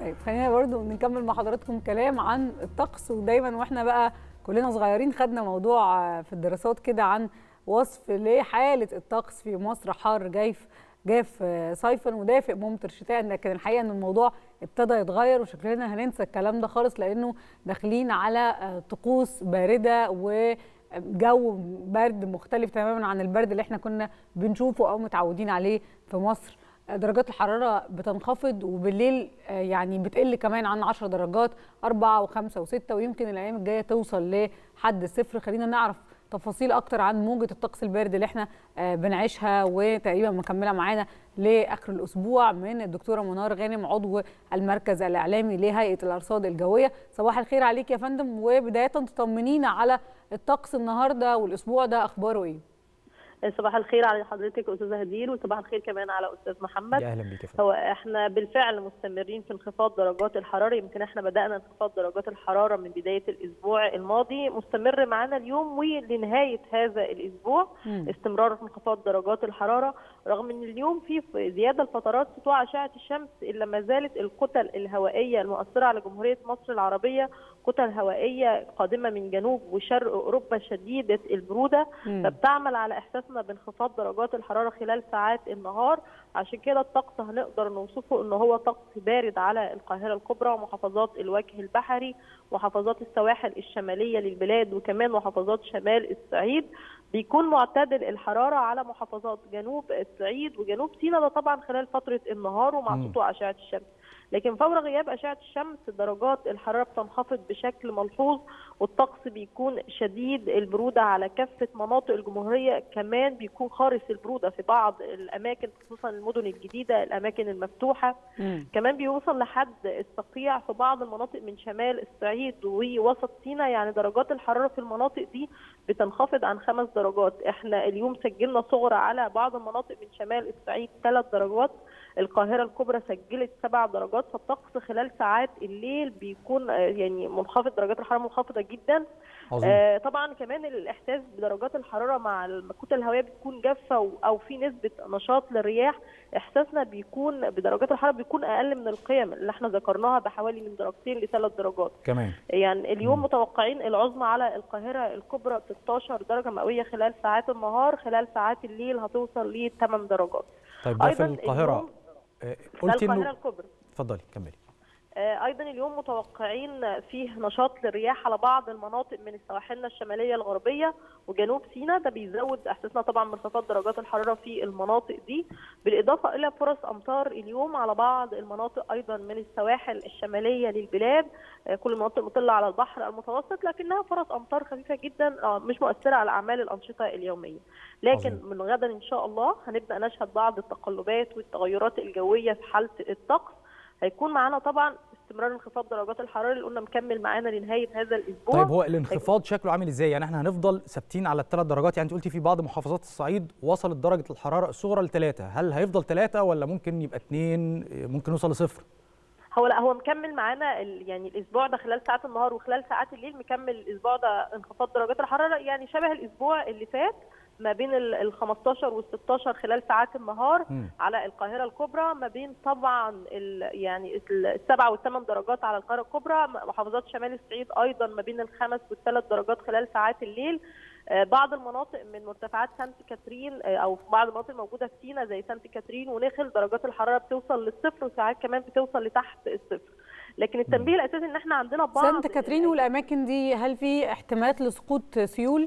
طيب خلينا برضو نكمل مع حضراتكم كلام عن الطقس ودايما واحنا بقى كلنا صغيرين خدنا موضوع في الدراسات كده عن وصف لحاله الطقس في مصر حار جيف جاف صيفا ودافئ ممطر شتاء لكن الحقيقه ان الموضوع ابتدى يتغير وشكلنا هننسى الكلام ده خالص لانه داخلين على طقوس بارده وجو برد مختلف تماما عن البرد اللي احنا كنا بنشوفه او متعودين عليه في مصر درجات الحراره بتنخفض وبالليل يعني بتقل كمان عن 10 درجات 4 و5 و6 ويمكن الايام الجايه توصل لحد الصفر خلينا نعرف تفاصيل اكتر عن موجه الطقس البارد اللي احنا بنعيشها وتقريبا مكمله معانا لاخر الاسبوع من الدكتوره منار غانم عضو المركز الاعلامي لهيئه الارصاد الجويه صباح الخير عليك يا فندم وبدايه تطمنينا على الطقس النهارده والاسبوع ده اخباره ايه صباح الخير على حضرتك استاذه هدير وصباح الخير كمان على استاذ محمد يا اهلا بيك هو احنا بالفعل مستمرين في انخفاض درجات الحراره يمكن احنا بدانا انخفاض درجات الحراره من بدايه الاسبوع الماضي مستمر معانا اليوم ولنهايه هذا الاسبوع م. استمرار في انخفاض درجات الحراره رغم ان اليوم في زياده لفترات سطوع اشعه الشمس الا ما زالت الكتل الهوائيه المؤثره على جمهوريه مصر العربيه كتل هوائيه قادمه من جنوب وشرق اوروبا شديده البروده م. فبتعمل على احساسنا بانخفاض درجات الحراره خلال ساعات النهار عشان كده الطقس هنقدر نوصفه ان هو طقس بارد على القاهره الكبرى ومحافظات الوجه البحري محافظات السواحل الشماليه للبلاد وكمان محافظات شمال الصعيد بيكون معتدل الحراره على محافظات جنوب الصعيد وجنوب سيناء ده طبعا خلال فتره النهار ومع سطوع اشعه الشمس لكن فور غياب اشعه الشمس درجات الحراره بتنخفض بشكل ملحوظ والطقس بيكون شديد البروده على كافه مناطق الجمهوريه كمان بيكون خارس البروده في بعض الاماكن خصوصا المدن الجديده الاماكن المفتوحه مم. كمان بيوصل لحد الصقيع في بعض المناطق من شمال الصعيد ووسط سيناء يعني درجات الحراره في المناطق دي بتنخفض عن خمس درجات احنا اليوم سجلنا صغرى على بعض المناطق من شمال الصعيد ثلاث درجات القاهرة الكبرى سجلت سبع درجات فالطقس خلال ساعات الليل بيكون يعني منخفض درجات الحرارة منخفضة جدا عظيم. آه طبعا كمان الإحساس بدرجات الحرارة مع الكتل الهوائية بتكون جافة أو في نسبة نشاط للرياح إحساسنا بيكون بدرجات الحرارة بيكون أقل من القيم اللي احنا ذكرناها بحوالي من درجتين لثلاث درجات كمان يعني اليوم م. متوقعين العظمى على القاهرة الكبرى 16 درجة مئوية خلال ساعات النهار خلال ساعات الليل هتوصل ل 8 درجات طيب ده في القاهرة قلت انه الكبرى اتفضلي كملي ايضا اليوم متوقعين فيه نشاط للرياح على بعض المناطق من سواحلنا الشماليه الغربيه وجنوب سيناء ده بيزود احساسنا طبعا بانخفاض درجات الحراره في المناطق دي بالاضافه الى فرص امطار اليوم على بعض المناطق ايضا من السواحل الشماليه للبلاد كل المناطق مطله على البحر المتوسط لكنها فرص امطار خفيفه جدا مش مؤثره على اعمال الانشطه اليوميه لكن عظيم. من غدا ان شاء الله هنبدا نشهد بعض التقلبات والتغيرات الجويه في حاله الطقس هيكون معانا طبعا استمرار انخفاض درجات الحراره اللي قلنا مكمل معانا لنهايه هذا الاسبوع طيب هو الانخفاض شكله عامل ازاي يعني احنا هنفضل ثابتين على الثلاث درجات يعني انت قلتي في بعض محافظات الصعيد وصلت درجه الحراره الصغرى لثلاثه هل هيفضل ثلاثه ولا ممكن يبقى اثنين ممكن يوصل لصفر هو لا هو مكمل معانا يعني الاسبوع ده خلال ساعات النهار وخلال ساعات الليل مكمل الاسبوع ده انخفاض درجات الحراره يعني شبه الاسبوع اللي فات ما بين ال 15 وال 16 خلال ساعات النهار م. على القاهره الكبرى ما بين طبعا يعني السبع والثمان درجات على القاهره الكبرى محافظات شمال الصعيد ايضا ما بين الخمس والثلاث درجات خلال ساعات الليل بعض المناطق من مرتفعات سانت كاترين او بعض المناطق الموجوده في سينا زي سانت كاترين ونخل درجات الحراره بتوصل للصفر وساعات كمان بتوصل لتحت الصفر لكن التنبيه الاساسي ان احنا عندنا بعض سانت كاترين والاماكن دي هل في احتمالات لسقوط سيول؟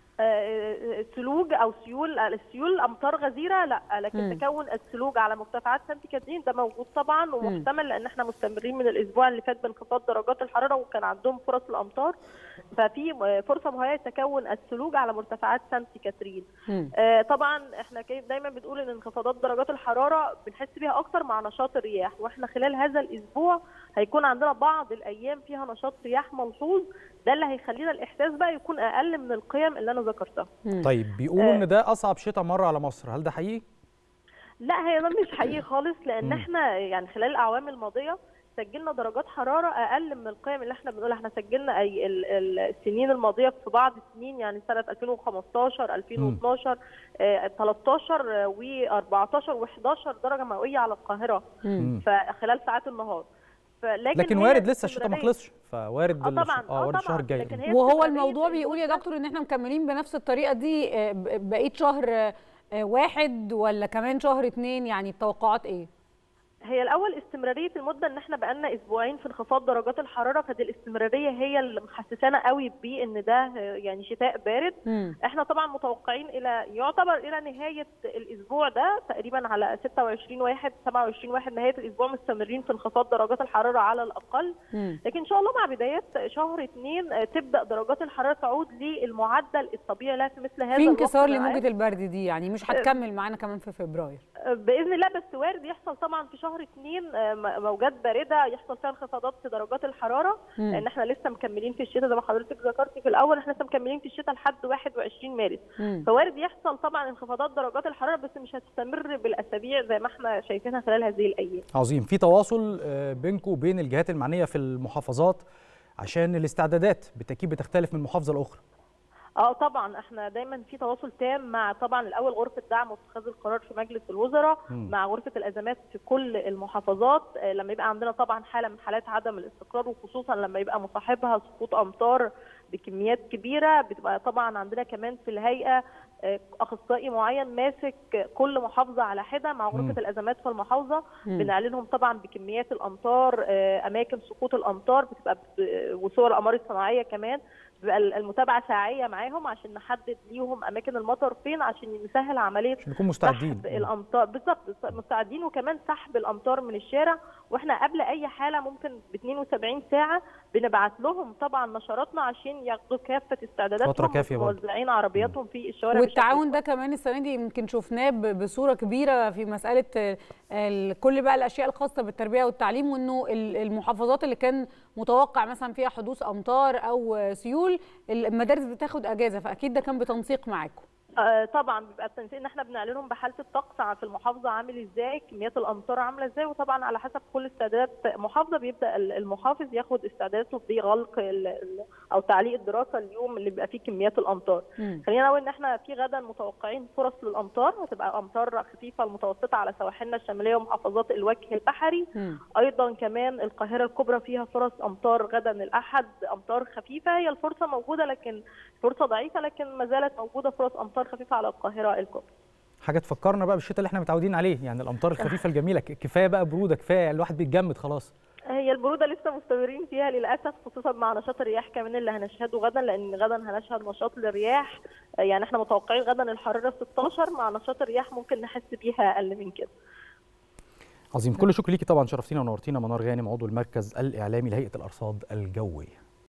سلوج او سيول السيول امطار غزيره لا لكن م. تكون السلوج على مرتفعات سانت كاترين ده موجود طبعا ومحتمل لان احنا مستمرين من الاسبوع اللي فات بانخفاض درجات الحراره وكان عندهم فرص الامطار ففي فرصه مهيئه تكون السلوج على مرتفعات سانت كاترين آه طبعا احنا دايما بنقول ان انخفاضات درجات الحراره بنحس بيها اكتر مع نشاط الرياح واحنا خلال هذا الاسبوع هيكون عندنا بعض الايام فيها نشاط رياح ملحوظ ده اللي هيخلينا الاحساس بقى يكون اقل من القيم اللي انا ذكرتها طيب بيقولوا ان ده اصعب شتاء مره على مصر هل ده حقيقي لا هي ده مش حقيقي خالص لان مم. احنا يعني خلال الاعوام الماضيه سجلنا درجات حراره اقل من القيم اللي احنا بنقولها احنا سجلنا اي السنين الماضيه في بعض السنين يعني سنه 2015 2012 آه 13 و14 و11 درجه مئويه على القاهره فخلال ساعات النهار لكن لكن هي وارد لسه الشتاء ما استمرارية. خلصش فوارد اه الش- طبعا اه وارد الشهر طبعا الجاي لكن هي وهو استمرارية الموضوع بيقول يا المدة دكتور ان احنا مكملين بنفس الطريقه دي آه، ب- بقيه شهر آه، آه، واحد ولا كمان شهر اتنين يعني التوقعات ايه؟ هي الاول استمراريه المده ان احنا بقالنا اسبوعين في انخفاض درجات الحراره فدي الاستمراريه هي اللي محسسانا قوي بان ده يعني شتاء بارد مم. احنا طبعا متوقعين الى يعتبر الى نهايه الاسبوع ده تقريبا على 26 واحد 27 واحد نهايه الاسبوع مستمرين في انخفاض درجات الحراره على الاقل مم. لكن ان شاء الله مع بدايه شهر اثنين آه، تبدا درجات الحراره تعود للمعدل الطبيعي لها في مثل هذا في الوقت انكسار العام. لموجه البرد دي يعني مش هتكمل معانا كمان في فبراير باذن الله بس وارد يحصل طبعا في شهر اثنين آه، م- موجات بارده يحصل فيها انخفاضات في درجات الحراره مم. لان احنا لسه مكملين في الشتاء زي ما حضرتك ذكرتي في الاول احنا لسه مكملين في الشتاء لحد 21 مارس مم. فوارد يحصل طبعا انخفاضات درجات الحراره بس مش هتستمر بالاسابيع زي ما احنا شايفينها خلال هذه الايام عظيم في تواصل آه، بينكم وبين الجهات المعنيه في المحافظات عشان الاستعدادات بالتاكيد بتختلف من محافظه لاخرى اه طبعا احنا دايما في تواصل تام مع طبعا الاول غرفه دعم واتخاذ القرار في مجلس الوزراء مم. مع غرفه الازمات في كل المحافظات آه، لما يبقى عندنا طبعا حاله من حالات عدم الاستقرار وخصوصا لما يبقى مصاحبها سقوط امطار بكميات كبيره بتبقى طبعا عندنا كمان في الهيئه آه، اخصائي معين ماسك كل محافظه على حده مع غرفه مم. الازمات في المحافظه مم. بنعلنهم طبعا بكميات الامطار آه، اماكن سقوط الامطار بتبقى ب- وصور الاقمار الصناعيه كمان بيبقى المتابعه ساعيه معاهم عشان نحدد ليهم اماكن المطر فين عشان نسهل عمليه عشان نكون مستعدين سحب الامطار بالظبط مستعدين وكمان سحب الامطار من الشارع واحنا قبل اي حاله ممكن ب 72 ساعه بنبعت لهم طبعا نشراتنا عشان ياخدوا كافه استعداداتهم فترة كافية برضه. موزعين عربياتهم في الشوارع بشكل والتعاون ده كمان السنه دي يمكن شفناه ب- بصوره كبيره في مساله آه، ال- كل بقى الاشياء الخاصه بالتربيه والتعليم وانه ال- المحافظات اللي كان متوقع مثلا فيها حدوث امطار او آه، سيول المدارس بتاخد اجازه فاكيد ده كان بتنسيق معاكم آه، طبعا بيبقى التنسيق ان احنا بنعلنهم بحاله الطقس في المحافظه عامل ازاي كميات الامطار عامله ازاي وطبعا على حسب كل استعدادات محافظه بيبدا ال- المحافظ ياخد استعداداته بغلق ال- ال- او تعليق الدراسه اليوم اللي بيبقى فيه كميات الامطار مم. خلينا نقول ان احنا في غدا متوقعين فرص للامطار هتبقى امطار خفيفه المتوسطه على سواحلنا الشماليه ومحافظات الوجه البحري مم. ايضا كمان القاهره الكبرى فيها فرص امطار غدا الاحد امطار خفيفه هي الفرصه موجوده لكن فرصه ضعيفه لكن ما زالت موجوده فرص امطار خفيفه على القاهره الكبرى حاجه تفكرنا بقى بالشتاء اللي احنا متعودين عليه يعني الامطار الخفيفه الجميله ك- كفايه بقى بروده كفايه الواحد بيتجمد خلاص هي البروده لسه مستمرين فيها للاسف خصوصا مع نشاط الرياح كمان اللي هنشهده غدا لان غدا هنشهد نشاط للرياح يعني احنا متوقعين غدا الحراره 16 مع نشاط الرياح ممكن نحس بيها اقل من كده عظيم كل شكر ليكي طبعا شرفتينا ونورتينا منار غانم عضو المركز الاعلامي لهيئه الارصاد الجويه